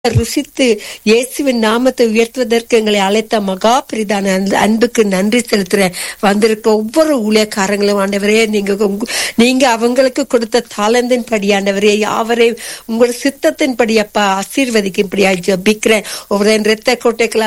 ருசித்து இயேசுவின் நாமத்தை உயர்த்துவதற்கு எங்களை அழைத்த மகா பிரிதான அந்த அன்புக்கு நன்றி செலுத்துறேன் வந்திருக்க ஒவ்வொரு ஊழியக்காரங்களும் ஆண்டவரே நீங்க உங்க- நீங்க அவங்களுக்கு கொடுத்த தாளந்தின் படி ஆண்டவரே யாவரை உங்கள் சித்தத்தின் படி அப்பா ஆசீர்வதிக்கும்படியா ஜபிக்கிறேன் ஒவ்வொரு இரத்த கோட்டைகளை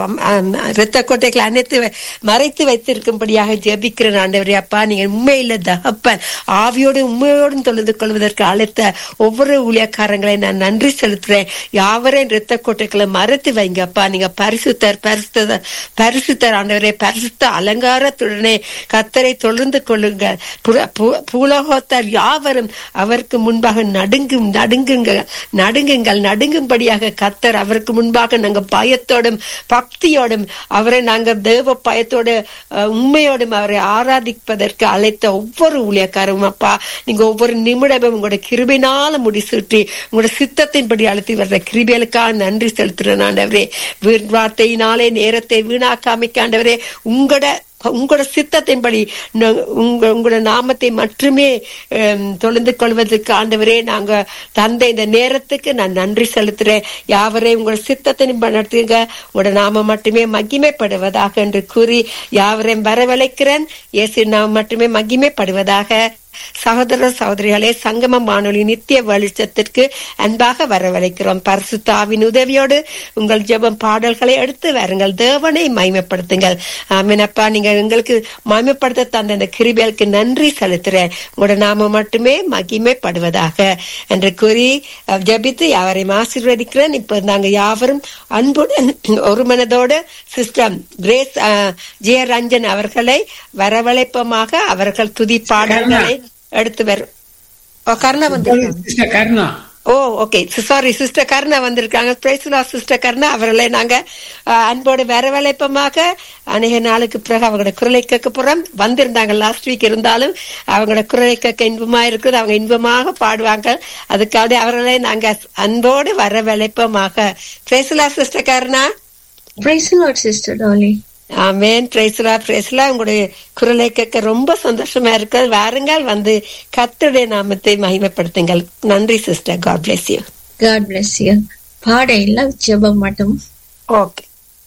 இரத்த கோட்டைகளை அனைத்து வை- மறைத்து வைத்திருக்கும்படியாக ஜபிக்கிறேன் ஆண்டவரே அப்பா நீங்க உண்மையில தகப்பன் ஆவியோடு உண்மையோடும் தொழுது கொள்வதற்கு அழைத்த ஒவ்வொரு ஊழியக்காரங்களை நான் நன்றி செலுத்துறேன் யாவரையும் இரத்த கோட்டைகளை மறைத்து வைங்க அப்பா நீங்க பரிசுத்தர் பரிசுத்தர் பரிசுத்தர் ஆண்டவரே பரிசுத்த அலங்காரத்துடனே கத்தரை தொழுந்து கொள்ளுங்க புல- பு- பூலோகத்தார் யாவரும் அவருக்கு முன்பாக நடுங்கும் நடுங்குங்க நடுங்குங்கள் நடுங்கும்படியாக கத்தர் அவருக்கு முன்பாக நாங்க பயத்தோடும் பக்தியோடும் அவரை நாங்க தேவ பயத்தோடு அஹ், உண்மையோடும் அவரை ஆராதிப்பதற்கு அழைத்த ஒவ்வொரு ஊழியக்காரும் அப்பா நீங்க ஒவ்வொரு நிமிடமும் உங்களோட கிருபினால முடிசூட்டி உங்களோட சித்தத்தின்படி அழைத்து வர்ற கிருபிகளுக்காக நன்றி செலுத்துறேன் ஆண்டவரே வீண் வார்த்தையினாலே நேரத்தை வீணாக்காமிக்க ஆண்டவரே உங்களோட உங்களோட சித்தத்தின்படி ந- உங்க உங்களோட நாமத்தை மட்டுமே ஹம், தொழுந்து கொள்வதற்கு ஆண்டவரே நாங்க தந்த இந்த நேரத்துக்கு நான் நன்றி செலுத்துறேன் யாவரையும் உங்களோட சித்தத்தின் நடத்துங்க உங்களோட நாமம் மட்டுமே மகிமைப்படுவதாக என்று கூறி யாவரையும் வரவழைக்கிறேன் இயேசு நாமம் மட்டுமே மகிமைப்படுவதாக சகோதர சகோதரிகளே சங்கமம் வானொலி நித்திய வெளிச்சத்திற்கு அன்பாக வரவழைக்கிறோம் பரிசுத்தாவின் உதவியோடு உங்கள் ஜெபம் பாடல்களை எடுத்து வாருங்கள் தேவனை மகிமைப்படுத்துங்கள் ஆமீனப்பா நீங்க எங்களுக்கு மகிமைப்படுத்த தந்த இந்த கிருபைகளுக்கு நன்றி செலுத்துறேன் உங்களோட நாம மட்டுமே மகிமைப்படுவதாக என்று கூறி அஹ், ஜெபித்து யாவரையும் ஆசீர்வதிக்கிறேன் இப்போ நாங்க யாவரும் அன்புடன் ஒரு மனதோடு சிஸ்டம் கிரேஸ் அஹ், ஜெயரஞ்சன் அவர்களை வரவழைப்பமாக அவர்கள் துதி பாடல்களை எடுத்து வரும் ஓ, கருணா வந்திருக்காங்க சிஸ்டர் கருணா ஓ ஓகே சாரி சிஸ்டர் கருணா வந்திருக்காங்க பிரைஸ்லா சிஸ்டர் கருணா அவர்களை நாங்க அஹ், அன்போடு வரவழைப்பமாக அநேக நாளுக்கு பிறகு அவங்களோட குரலை கேட்க போறோம் வந்திருந்தாங்க லாஸ்ட் வீக் இருந்தாலும் அவங்களோட குரலை கேட்க இன்பமா இருக்குது அவங்க இன்பமாக பாடுவாங்க அதுக்காக அவர்களை நாங்க அன்போடு வரவழைப்பமாக பிரைஸ்லா sister Karuna Praise the Lord, Sister Dolly. ஆமேன் பிரைஸ்லா பிரைஸ்லா உங்களுடைய குரலை கேட்க ரொம்ப சந்தோஷமா இருக்கு வாருங்கள் வந்து கர்த்தருடைய நாமத்தை மகிமைப்படுத்துங்கள் நன்றி sister God bless you God bless you. பாட இல்ல ஜெபம் மட்டும் ஓகே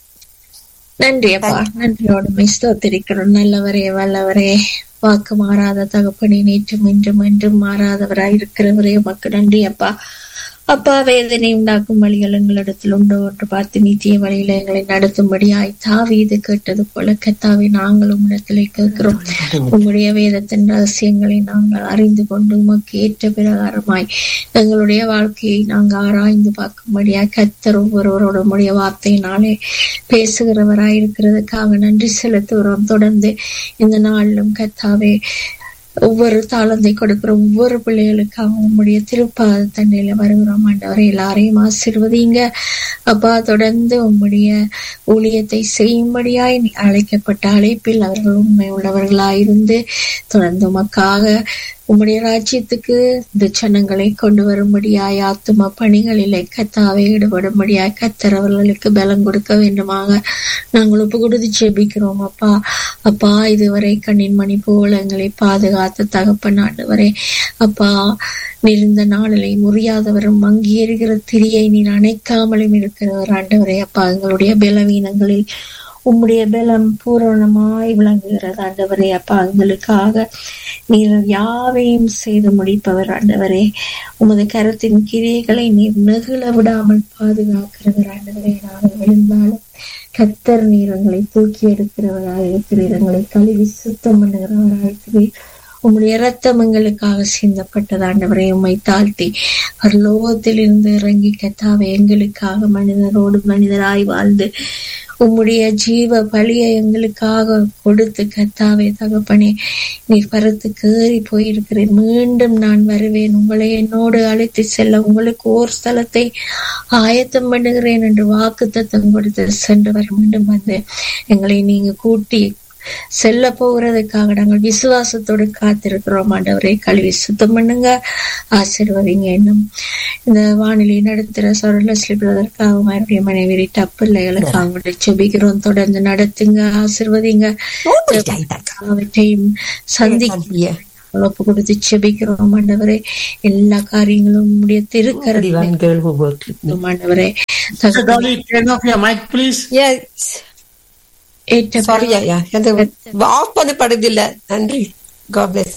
நன்றி அப்பா நன்றியோடு ஸ்தோத்திரிக்கிறோம் நல்லவரே வல்லவரே வாக்கு மாறாத தகப்பனே நேற்றும் இன்றும் என்றும் மாறாதவராய் இருக்கிறவரே உமக்கு நன்றி அப்பா அப்பா வேதனை உண்டாக்கும் வழிகள் எங்களிடத்தில் உண்டோ என்று பார்த்து நித்திய வழியில எங்களை நடத்தும்படியாய் தாவீது கேட்டது போல கத்தாவை நாங்கள் உம்மிடத்திலே கேட்கிறோம் உம்முடைய வேதத்தின் ரகசியங்களை நாங்கள் அறிந்து கொண்டு உமக்கு ஏற்ற பிரகாரமாய் எங்களுடைய வாழ்க்கையை நாங்கள் ஆராய்ந்து பார்க்கும்படியாய் கத்தர் ஒவ்வொருவரோட உம்முடைய வார்த்தையினாலே பேசுகிறவராய் இருக்கிறதுக்காக நன்றி செலுத்துகிறோம் தொடர்ந்து இந்த நாளிலும் கத்தாவே ஒவ்வொரு தாளந்தை கொடுக்கிற ஒவ்வொரு பிள்ளைகளுக்காக உம்முடைய திருப்பாத தண்ணியில வருகிறோம் ஆண்டவரை எல்லாரையும் ஆசிர்வதிங்க அப்பா தொடர்ந்து உம்முடைய ஊழியத்தை செய்யும்படியாய் நீ அழைக்கப்பட்ட அழைப்பில் அவர்கள் உண்மை உள்ளவர்களாயிருந்து தொடர்ந்து உமக்காக உம்முடைய ராஜ்யத்துக்கு இந்த ஜனங்களை கொண்டு வரும்படியாய் ஆத்தும பணிகளிலே கத்தாவை ஈடுபடும்படியாய் கத்தர் அவர்களுக்கு பலம் கொடுக்க வேண்டுமாக நாங்கள் ஒப்பு கொடுத்து ஜெபிக்கிறோம் அப்பா அப்பா இதுவரை கண்ணின் மணி போல எங்களை பாதுகாத்த தகப்பன் ஆண்டவரே அப்பா நிறந்த நாளிலே முறியாதவரும் மங்கி எறிகிற திரியை நீர் அணைக்காமலும் இருக்கிறவர் ஆண்டவரே அப்பா எங்களுடைய பலவீனங்களில் உம்முடைய பலம் பூரணமாய் விளங்குகிறது ஆண்டவரே அப்பா எங்களுக்காக நீர் யாவையும் செய்து முடிப்பவர் ஆண்டவரே உமது கரத்தின் கிரியைகளை நீர் நெகிழ விடாமல் பாதுகாக்கிறவர் ஆண்டவரே நாங்கள் விழுந்தாலும் கத்தர் நீர் எங்களை தூக்கி எடுக்கிறவராக இருக்கிறீர் எங்களை கழுவி சுத்தம் பண்ணுகிறவராக இருக்கிறீர் உம்முடைய இரத்தம் எங்களுக்காக சிந்தப்பட்டது ஆண்டவரை உம்மை தாழ்த்தி பரலோகத்தில் இருந்து இறங்கி கத்தாவை எங்களுக்காக மனிதரோடு மனிதராய் வாழ்ந்து உம்முடைய ஜீவ பலியை எங்களுக்காக கொடுத்து கத்தாவே தகப்பனே நீர் பரத்து கேறி போயிருக்கிறேன் மீண்டும் நான் வருவேன் உங்களை என்னோடு அழைத்து செல்ல உங்களுக்கு ஓர் ஸ்தலத்தை ஆயத்தம் பண்ணுகிறேன் என்று வாக்கு தத்தம் கொடுத்து சென்று வர மீண்டும் வந்து எங்களை நீங்க கூட்டி செல்ல போகிறதுக்காக நாங்கள் விசுவாசத்தோடு காத்திருக்கிறோம் ஆண்டவரை கழுவி சுத்தம் பண்ணுங்க ஆசீர்வதிங்க இன்னும் இந்த வானிலை நடத்துற சொரலஸ்லி பிரதற்காக மறுபடிய மனைவி ரீட்டா பிள்ளைகளுக்காக செபிக்கிறோம் தொடர்ந்து நடத்துங்க ஆசீர்வதிங்க அவற்றையும் சந்திக்க நாங்கள் ஒப்பு கொடுத்து செபிக்கிறோம் ஆண்டவரே எல்லா காரியங்களும் உம்முடைய திருக்கரத்தில் One girl who worked with me. ஆண்டவரே Sister Dolly, turn off your mic, please. Yes. ஏற்ற Sorry, yeah, yeah. அந்த ஆஃப் பண்ணப்படுதில்ல நன்றி God bless.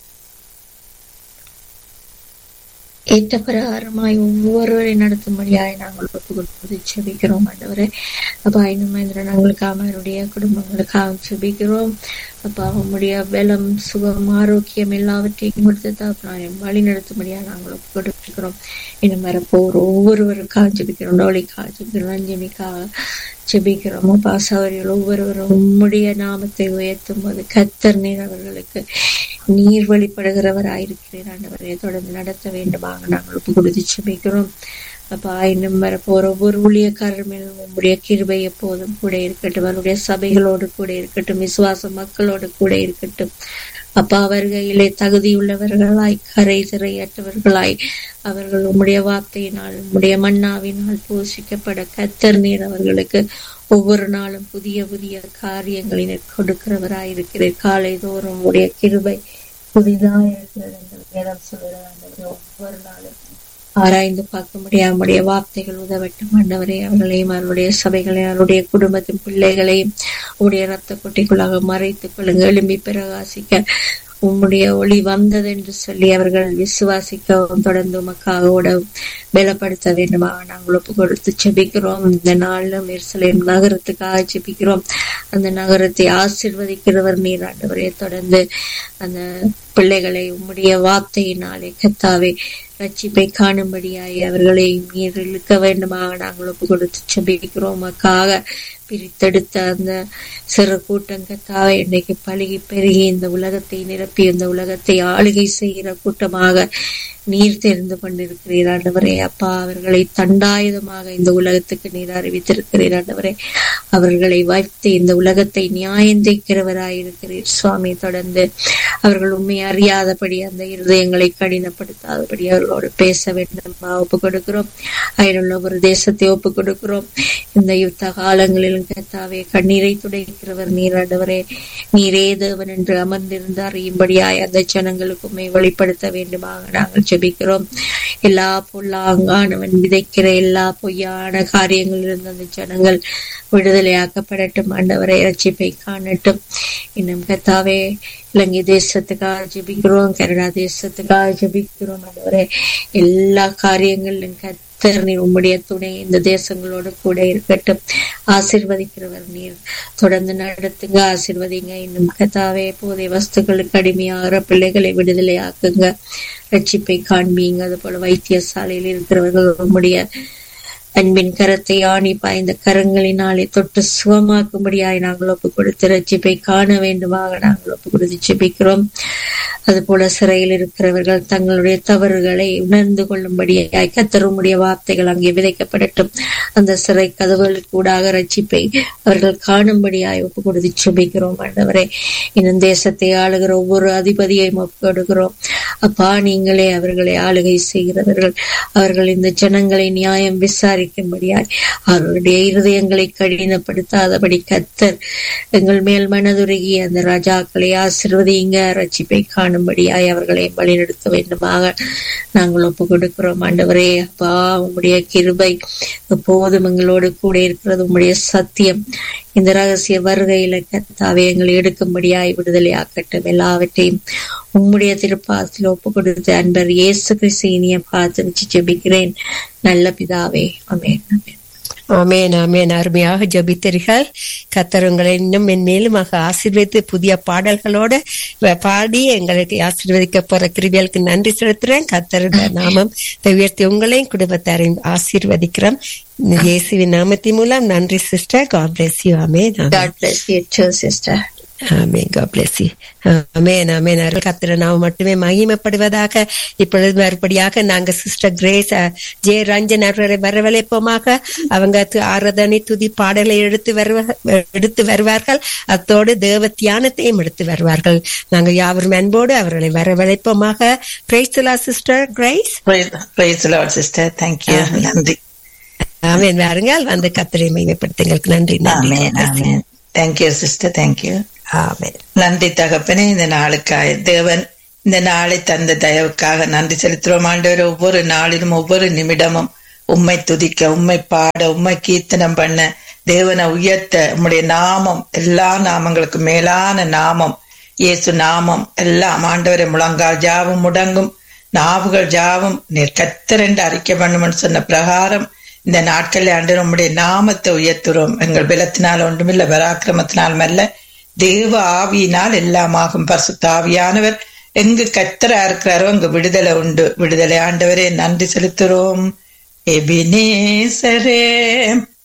ஏற்ற பிரகாரமாய் ஒவ்வொருவரை நடத்தும்படியாய் நாங்கள் ஒப்பு கொடுத்து செபிக்கிறோம் ஆண்டவரே அப்பா இன்னும் மகேந்திரன் நாங்களுக்காக அவருடைய குடும்பங்களுக்காக செபிக்கிறோம் அப்பா உம்முடைய பலம் சுகம் ஆரோக்கியம் எல்லாவற்றையும் கொடுத்து தான் வழி நடத்தும்படியாக நாங்கள் ஒப்பு கொடுக்கிறோம் இன்னும் வரப்போர் ஒவ்வொருவருக்காக ஜெபிக்கிறோம் டோலிக்காக ஜெபிக்கிறோம் அஞ்சலிக்காக ஜெபிக்கிறோம் அப்பா சௌரியர்கள் ஒவ்வொருவரும் உம்முடைய நாமத்தை உயர்த்தும் போது கத்தர் நீர் அவர்களுக்கு நீர் வெளிப்படுகிறவராயிருக்கிறேன் ஆண்டவரை தொடர்ந்து நடத்த வேண்டுமாக நாங்கள் ஒப்பு கொடுத்து ஜெபிக்கிறோம் அப்பா இன்னும் வரப்போற ஒவ்வொரு ஊழியக்காரர் மேலும் உங்களுடைய கிருபை எப்போதும் கூட இருக்கட்டும் அவருடைய சபைகளோடு கூட இருக்கட்டும் விசுவாச மக்களோடு கூட இருக்கட்டும் அப்பா வருகையிலே தகுதியுள்ளவர்களாய் கரை திரையற்றவர்களாய் அவர்கள் உம்முடைய வார்த்தையினால் உம்முடைய மன்னாவினால் போஷிக்கப்பட கத்தர் நீர் அவர்களுக்கு ஒவ்வொரு நாளும் புதிய புதிய காரியங்களை நீர் கொடுக்கிறவராயிருக்கிறீர் காலை தோறும் உடைய கிருபை புதிதாக இருக்கிறது என்று வேதம் சொல்கிறது ஆண்டவரே. ஒவ்வொரு நாளும் ஆராய்ந்து பார்க்க முடியாத உடைய வார்த்தைகள் உதவட்டும் ஆண்டவரே அவர்களையும் அவருடைய சபைகளையும் அவருடைய குடும்பத்தின் பிள்ளைகளையும் உடைய ரத்த கொட்டைக்குள்ளாக மறைத்துக் கொள்ளுங்க எழும்பி பிரகாசிக்க உம்முடைய ஒளி வந்தது என்று சொல்லி அவர்கள் விசுவாசிக்கவும் தொடர்ந்து உமக்காக உடவும் பலப்படுத்த வேண்டுமாக நாங்கள் ஒப்பு கொடுத்து செபிக்கிறோம் இந்த நாளிலும் எருசலேம் நகரத்துக்காக செபிக்கிறோம் அந்த நகரத்தை ஆசிர்வதிக்கிறவர் நீர் ஆண்டவரே தொடர்ந்து அந்த பிள்ளைகளை உம்முடைய வார்த்தையினாலே கத்தாவே ரட்சிப்பை காணும்படியாய் அவர்களை நீர் இழுக்க வேண்டுமாக நாங்கள் ஒப்பு கொடுத்து செபிக்கிறோம் உமக்காக பிரித்தெடுத்த அந்த சிறு கூட்டம் கத்தாவை இன்னைக்கு பழகி பெருகி இந்த உலகத்தை நிரப்பி இந்த உலகத்தை ஆளுகை செய்கிற கூட்டமாக நீர் தெரிந்து கொண்டிருக்கிறீர் ஆண்டவரே அப்பா அவர்களை தண்டாயுதமாக இந்த உலகத்துக்கு நீர் அறிவித்திருக்கிறீர் ஆண்டவரே அவர்களை வைத்து இந்த உலகத்தை நியாயந்திக்கிறவராயிருக்கிறீர் சுவாமி தொடர்ந்து அவர்கள் உண்மை அறியாதபடி அந்த இருதயங்களை கடினப்படுத்தாதபடி அவர்களோடு பேச வேண்டும் ஒப்பு கொடுக்கிறோம் அயலுள்ள ஒரு தேசத்தை ஒப்பு கொடுக்கிறோம் இந்த யுத்த காலங்களிலும் கத்தாவே கண்ணீரை துடைக்கிறவர் நீராண்டவரே நீரே தேவன் என்று அமர்ந்திருந்து அறியும்படியாய் அந்த ஜனங்களுக்கு உண்மை வெளிப்படுத்த வேண்டுமாக நாங்கள் ஜெபிக்கிறோம் எல்லா பொல்லாங்கானவன் விதைக்கிற எல்லா பொய்யான காரியங்களிலிருந்து அந்த ஜனங்கள் விடுதலையாக்கப்படட்டும் ஆண்டவரை ரட்சிப்பை காணட்டும் இன்னும் கத்தாவே இலங்கை தேசத்துக்காக ஜெபிக்கிறோம் கனடா தேசத்துக்காக ஜெபிக்கிறோம் ஆண்டவரே எல்லா காரியங்களிலும் கத்தர் நீர் உம்முடைய துணை இந்த தேசங்களோடு கூட இருக்கட்டும் ஆசிர்வதிக்கிறவர் நீர் தொடர்ந்து நடத்துங்க ஆசிர்வதிங்க இன்னும் கத்தாவே போதை வஸ்துக்களுக்கு அடிமையாகிற பிள்ளைகளை விடுதலை ஆக்குங்க ரட்சிப்பை காண்பீங்க அது போல வைத்தியசாலையில் இருக்கிறவர்கள் உம்முடைய அன்பின் கரத்தை ஆணி பாய்ந்த கரங்களினாலே தொட்டு சுகமாக்கும்படியாய் நாங்கள் ஒப்பு கொடுத்து ரட்சிப்பை காண வேண்டுமாக நாங்கள் ஒப்பு கொடுத்து ஜெபிக்கிறோம் அதுபோல சிறையில் இருக்கிறவர்கள் தங்களுடைய தவறுகளை உணர்ந்து கொள்ளும்படியாய் கத்தருமுடைய வார்த்தைகள் அங்கே விதைக்கப்படட்டும் அந்த சிறை கதவுகளுக்கு கூடாக ரட்சிப்பை அவர்கள் காணும்படியாய் ஒப்பு கொடுத்து ஜெபிக்கிறோம் ஆண்டவரே இன்னும் தேசத்தை ஆளுகிற ஒவ்வொரு அதிபதியையும் ஒப்பு கொடுக்கிறோம் அப்பா நீங்களே அவர்களை ஆளுகை செய்கிறவர்கள் அவர்கள் இந்த ஜனங்களை நியாயம் விசாரிக்கும்படியாய் அவருடைய இருதயங்களை கடினப்படுத்தாதபடி கத்தர் எங்கள் மேல் மனதுருகி அந்த ராஜாக்களை ஆசிர்வதிங்க ரட்சிப்பை காணும்படியாய் அவர்களை வழிநடத்த வேண்டுமாக நாங்கள் ஒப்பு கொடுக்கிறோம் ஆண்டவரே அப்பா உங்களுடைய கிருபை எப்போதும் எங்களோடு கூட இருக்கிறது உங்களுடைய சத்தியம் இந்த ரகசிய வருகையில கத்தாவே எங்களை எடுக்கும்படியாய் விடுதலை ஆக்கட்டும் எல்லாவற்றையும் உம்முடைய திருப்பாத்தில் ஒப்பு கொடுத்த அன்பர் இயேசு கிறிஸ்து இனிய பார்த்து வச்சு ஜெபிக்கிறேன் நல்ல பிதாவே அமேன் அமேன் ஆமேன் ஆமேன் அருமையாக ஜபித்தீர்கள் கத்தர் உங்களை இன்னும் மென்மேலுமாக ஆசீர்வதித்து புதிய பாடல்களோட வ- பாடி எங்களுக்கு ஆசீர்வதிக்க போற கிருபியலுக்கு நன்றி செலுத்துறேன் கத்தருடைய நாமம் உயர்த்தி உங்களையும் குடும்பத்தாரையும் ஆசீர்வதிக்கிறோம் இயேசுவின் நாமத்தின் மூலம் நன்றி சிஸ்டர் காட் பிளஸ் யூ ஆமேன் ஆமேன் God bless you too, sister. ஆமென் God bless you. ஆமென் ஆமென் அருள் கத்திர நாம் மட்டுமே மகிமைப்படுவதாக இப்பொழுது மறுபடியாக நாங்க சிஸ்டர் கிரேஸ் அஹ், ஜே ரஞ்சன் அவர்களை வரவழைப்போமாக அவங்க து- ஆராதனை துதி பாடலை எடுத்து வருவ எடுத்து வருவார்கள் அத்தோடு தேவ தியானத்தையும் எடுத்து வருவார்கள் நாங்கள் யாவரும் அன்போடு அவர்களை வரவழைப்போமாக பிரைஸ்லா sister Grace Praise, praise the Lord, sister. Thank you. நன்றி ஆமென் வாருங்கள் வந்து கத்திரை மகிமைப்படுத்துங்களுக்கு நன்றி நன்றி ஆமென் ஆமென் தேங்க்யூ சிஸ்டர் தேங்க்யூ ஆமென் நன்றி தகப்பனே இந்த நாளுக்காய் தேவன் இந்த நாளை தந்த தயவுக்காக நன்றி செலுத்துறோம் ஆண்டவர் ஒவ்வொரு நாளிலும் ஒவ்வொரு நிமிடமும் உம்மை துதிக்க உம்மை பாட உம்மை கீர்த்தனம் பண்ண தேவனை உயர்த்த உம்முடைய நாமம் எல்லா நாமங்களுக்கும் மேலான நாமம் இயேசு நாமம் எல்லாம் ஆண்டவரை முழங்கால் ஜாவும் முடங்கும் நாவுகள் ஜாவும் நீர் கத்தரென்று அறிக்கை பண்ணும்னு சொன்ன பிரகாரம் இந்த நாட்களில் ஆண்டு நம்முடைய நாமத்தை உயர்த்துறோம் எங்கள் பலத்தினால் ஒன்றுமில்ல பராக்கிரமத்தினாலும் அல்ல தேவ ஆவியினால் எல்லாமாகும் பரிசுத்த ஆவியானவர் எங்கு கத்தரா இருக்கிறாரோ அங்கு விடுதலை உண்டு விடுதலை ஆண்டவரே நன்றி செலுத்துறோம் எபினேசரே